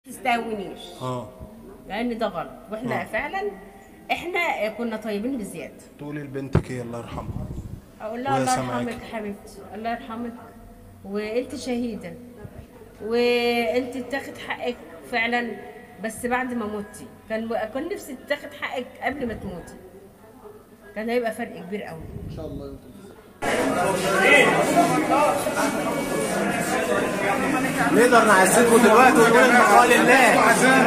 تستهونيش اه لان ده غلط واحنا آه. فعلا احنا كنا طيبين بزياده تقولي لبنتك ايه الله يرحمها اقول لها وهي الله سامعاك. يرحمك حبيبتي الله يرحمك وانت شهيده وانت تاخد حقك فعلا بس بعد ما متي كان كان نفسي تاخد حقك قبل ما تموتي كان هيبقى فرق كبير قوي نقدر نعذبه دلوقتي ونقول المقال لله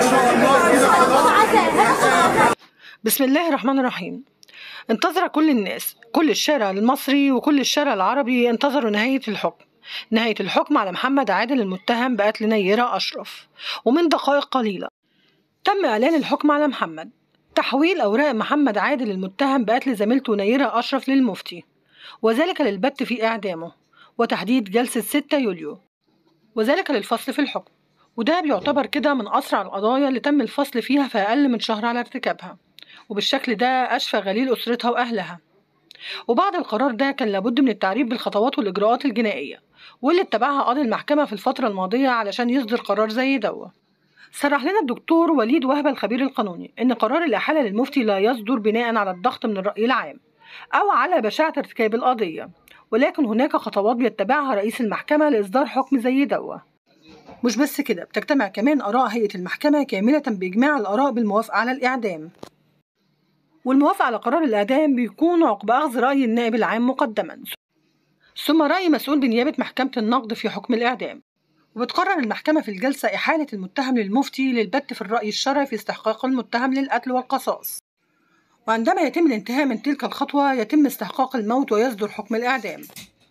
بسم الله الرحمن الرحيم انتظر كل الناس كل الشارع المصري وكل الشارع العربي انتظروا نهاية الحكم نهاية الحكم على محمد عادل المتهم بقتل نيرة أشرف ومن دقائق قليلة تم إعلان الحكم على محمد تحويل أوراق محمد عادل المتهم بقتل زميلته نيرة أشرف للمفتي وذلك للبت في إعدامه وتحديد جلسة 6 يوليو وذلك للفصل في الحكم وده بيعتبر كده من أسرع القضايا اللي تم الفصل فيها في أقل من شهر على ارتكابها وبالشكل ده أشفى غليل أسرتها وأهلها وبعد القرار ده كان لابد من التعريف بالخطوات والإجراءات الجنائية واللي اتبعها قاضي المحكمة في الفترة الماضية علشان يصدر قرار زي دوا صرح لنا الدكتور وليد وهبة الخبير القانوني إن قرار الإحالة للمفتي لا يصدر بناء على الضغط من الرأي العام أو على بشاعة ارتكاب القضية ولكن هناك خطوات بيتبعها رئيس المحكمة لإصدار حكم زي دوا مش بس كده بتجتمع كمان آراء هيئة المحكمة كاملة بإجماع الآراء بالموافقة على الإعدام والموافقة على قرار الإعدام بيكون عقب أخذ رأي النائب العام مقدما ثم رأي مسؤول بنيابة محكمة النقد في حكم الإعدام وبتقرر المحكمة في الجلسة إحالة المتهم للمفتي للبت في الرأي الشرعي في استحقاق المتهم للقتل والقصاص وعندما يتم الانتهاء من تلك الخطوة يتم استحقاق الموت ويصدر حكم الإعدام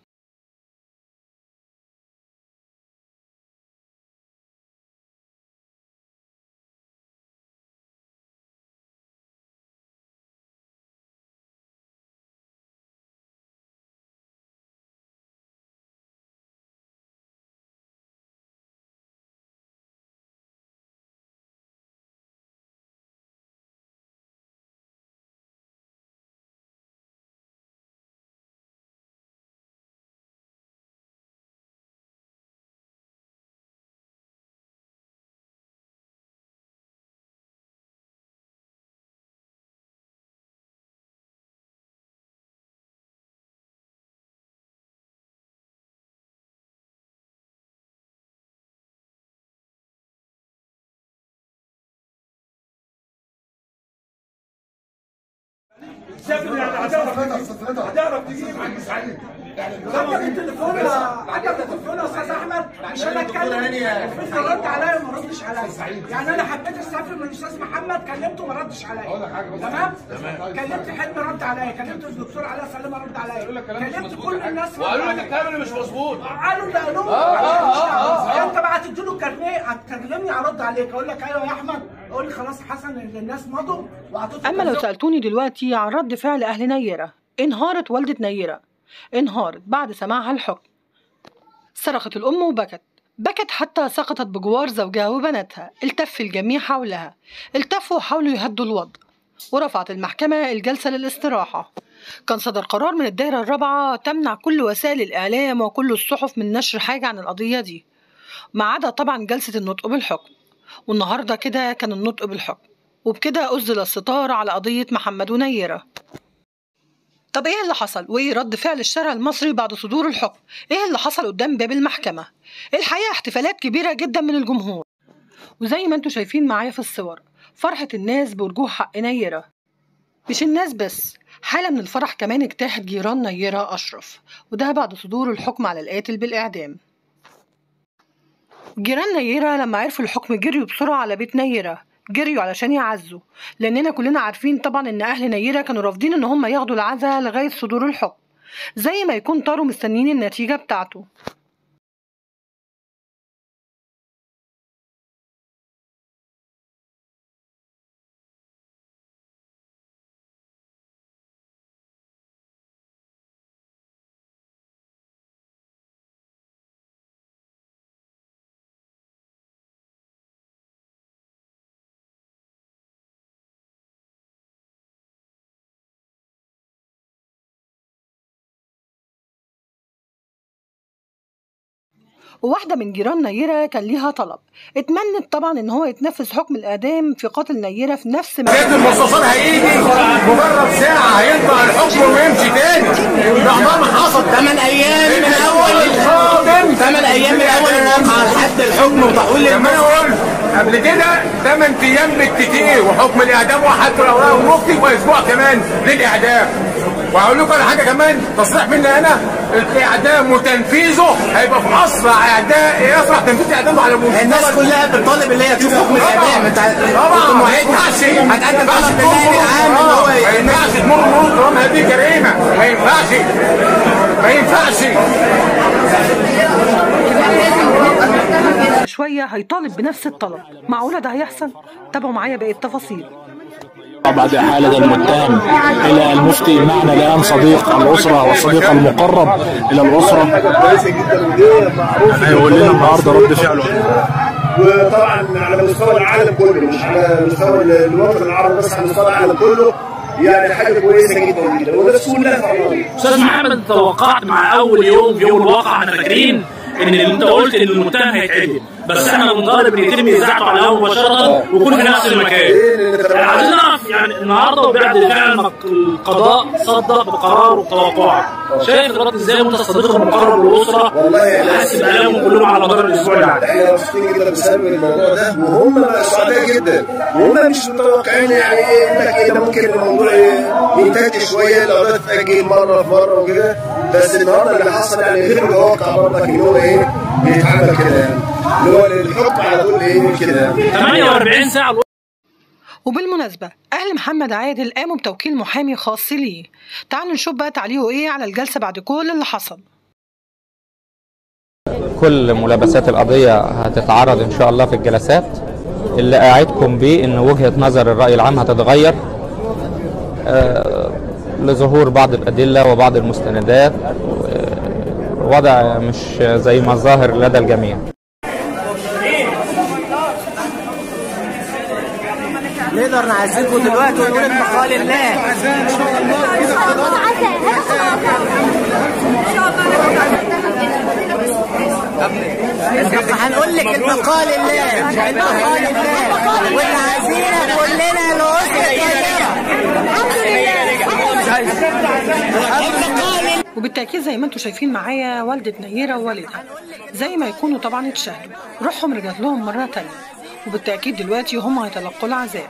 سافر يعني هتعرف تجيب هتعرف تجيب عندك التليفون عندك التليفون يا استاذ احمد مش انا اتكلم المفروض ترد عليا وما ردش عليا يعني انا حبيت استفسر من الاستاذ محمد كلمته وما ردش عليا تمام كلمت حلمي رد عليا كلمت الدكتور علاء سلامه رد عليا كلمت كل الناس رد وقالوا لك عليا. الكلام اللي مش مظبوط قالوا اللي قالوه انت بقى هتديله كارنيه هتكلمني ارد عليك اقول لك ايوه يا احمد اقول لي خلاص حسن الناس مضوا وهتدخل أما لو سألتوني دلوقتي عن رد فعل أهل نيرة انهارت والدة نيرة انهارت بعد سماعها الحكم صرخت الأم وبكت بكت حتى سقطت بجوار زوجها وبناتها التف الجميع حولها التفوا وحاولوا يهدوا الوضع ورفعت المحكمة الجلسة للاستراحة كان صدر قرار من الدائرة الرابعة تمنع كل وسائل الإعلام وكل الصحف من نشر حاجة عن القضية دي ما عدا طبعا جلسة النطق بالحكم والنهاردة كده كان النطق بالحكم وبكده أزل الستار على قضية محمد ونيرة طب ايه اللي حصل وايه رد فعل الشارع المصري بعد صدور الحكم ايه اللي حصل قدام باب المحكمة الحقيقة احتفالات كبيرة جدا من الجمهور وزي ما انتوا شايفين معايا في الصور فرحة الناس برجوع حق نيرة مش الناس بس حالة من الفرح كمان اجتاحت جيران نيرة أشرف وده بعد صدور الحكم على القاتل بالإعدام جيران نيرة لما عرفوا الحكم جريوا بسرعة على بيت نيرة جريوا علشان يعزوا لأننا كلنا عارفين طبعا إن أهل نيرة كانوا رافضين إن هم ياخدوا العزا لغاية صدور الحكم زي ما يكون طاروا مستنيين النتيجة بتاعته وواحدة من جيران نيرة كان ليها طلب اتمنت طبعا ان هو يتنفذ حكم الاعدام في قاتل نيرة في نفس سيد مكان المستشار هيجي مجرد ساعة هيطلع الحكم ويمشي تاني مهما حصل 8 ايام من اول 8 ايام من اول الموقع لحد الحكم وتحويل لما انا قلت قبل كده 8 ايام بالكتير وحكم الاعدام وحتى لو راهو مفتي واسبوع كمان للاعدام وهقول لكم على حاجه كمان تصريح مني انا الاعدام وتنفيذه هيبقى في اسرع اعدام اسرع تنفيذ اعدام على مستوى الناس كلها بتطالب اللي هي تشوف حكم الاعدام انت طبعا كنت ما معد ينفعش هتقدم طلب لله العام ان هو ما ينفعش تمر مرور طالما هذه جريمه ما ينفعش ما ينفعش شوية هيطالب بنفس الطلب معقولة ده هيحصل؟ تابعوا معايا باقي التفاصيل بعد إحالة المتهم إلى المفتي معنا الآن صديق الأسرة والصديق المقرب إلى الأسرة هيقول لنا النهارده رد فعله وطبعا على مستوى العالم كله مش على مستوى الوطن العربي بس على مستوى العالم كله يعني حاجه كويسه جدا جدا والناس كلها فرحانه استاذ محمد توقعت مع اول يوم في يوم الواقع احنا فاكرين ان انت قلت ان المتهم هيتعدم بس احنا بنطالب ان يتم اذاعته على الهواء مباشره ويكون في نفس المكان. عايزين نعرف يعني النهارده وبعد فعلا القضاء صدق بقراره وتوقعه. شايف دلوقتي ازاي وانت الصديق المقرب للاسره والله حاسس بالامهم كلهم على مدار الاسبوع اللي عدى. احنا مبسوطين جدا بسبب الموضوع ده وهم سعداء جدا وهم مش متوقعين يعني ايه يقول لك ايه ده ممكن الموضوع ينتهي شويه القضايا تتاجل مره في مره وكده بس النهارده اللي حصل يعني غير متوقع برضك ان هو ايه بيتعمل كده يعني اللي هو الحكم على طول ايه كده 48 ساعه وبالمناسبة أهل محمد عادل قاموا بتوكيل محامي خاص ليه تعالوا نشوف بقى تعليقه إيه على الجلسة بعد كل اللي حصل كل ملابسات القضية هتتعرض إن شاء الله في الجلسات اللي أعدكم بيه إن وجهة نظر الرأي العام هتتغير آه، لظهور بعض الأدلة وبعض المستندات وضع مش زي ما ظاهر لدى الجميع نقدر نعزلكم دلوقتي ونقول البقاء لله هنقول لك البقاء لله البقاء لله واللي عايزينك تقول لنا الاسره وبالتأكيد زي ما انتم شايفين معايا والدة نيرة ووالدها زي ما يكونوا طبعا اتشاهدوا روحهم رجعت لهم مرة تانية وبالتأكيد دلوقتي هم هيتلقوا العذاب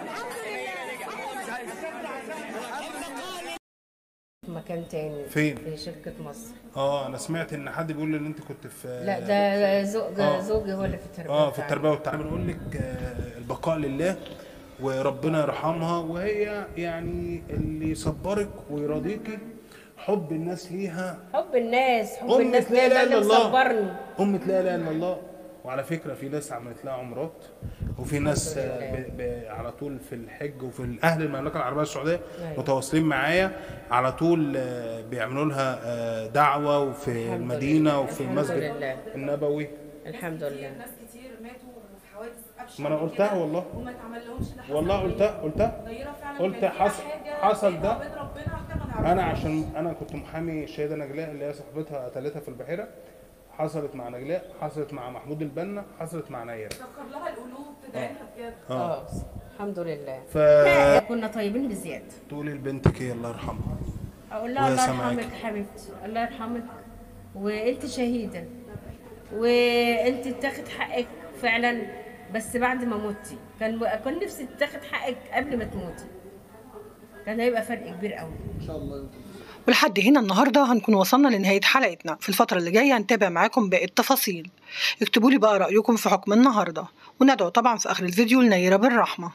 في مكان تاني فين؟ في شركة مصر اه انا سمعت ان حد بيقول ان انت كنت في لا ده زوج آه. زوجي هو اللي في التربية اه في بتاعتي. التربيه والتعليم بنقول لك آه، البقاء لله وربنا يرحمها وهي يعني اللي يصبرك ويرضيكي حب الناس ليها حب الناس حب أمة الناس لا ليا إله ده اللي إلا الله. مصبرني أمة لا إله إلا الله وعلى فكرة في ناس عملت لها عمرات وفي ناس آه، ب... ب... على طول في الحج وفي أهل المملكة العربية السعودية أيوة. متواصلين معايا على طول آه، بيعملوا لها آه، دعوة وفي الحمد المدينة لله. وفي الحمد المسجد لله. النبوي الحمد لله ناس كتير ماتوا في حوادث ابشع ما أنا من قلتها كده والله. وما اتعملهمش ده حصل والله ليه؟ قلتها قلتها غيرة فعلا قلت كان فيها حصل حاجة حصل بينها ده وبين ربنا احنا ما نعرفش انا عشان انا كنت محامي الشهيده نجلاء اللي هي صاحبتها قتلتها في البحيره حصلت مع نجلاء حصلت مع محمود البنا حصلت مع نيره سكر لها القلوب تدعي لها بجد اه الحمد لله ف كنا طيبين بزيادة تقولي لبنتك ايه الله يرحمها اقول لها وهي الله سامعاك. يرحمك حبيبتي الله يرحمك وانت شهيده وانت تاخد حقك فعلا بس بعد ما متي كان كان نفسي تاخد حقك قبل ما تموتي كان هيبقى فرق كبير قوي ولحد هنا النهارده هنكون وصلنا لنهايه حلقتنا في الفتره اللي جايه هنتابع معاكم باقي التفاصيل اكتبوا لي بقى رايكم في حكم النهارده وندعو طبعا في اخر الفيديو لنيره بالرحمه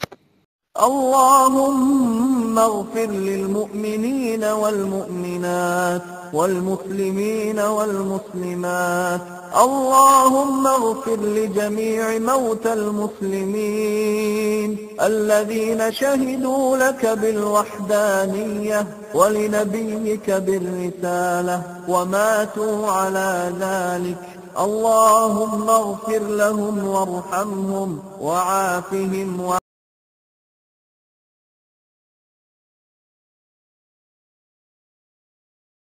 اللهم اغفر للمؤمنين والمؤمنات والمسلمين والمسلمات اللهم اغفر لجميع موتى المسلمين الذين شهدوا لك بالوحدانية ولنبيك بالرسالة وماتوا على ذلك اللهم اغفر لهم وارحمهم وعافهم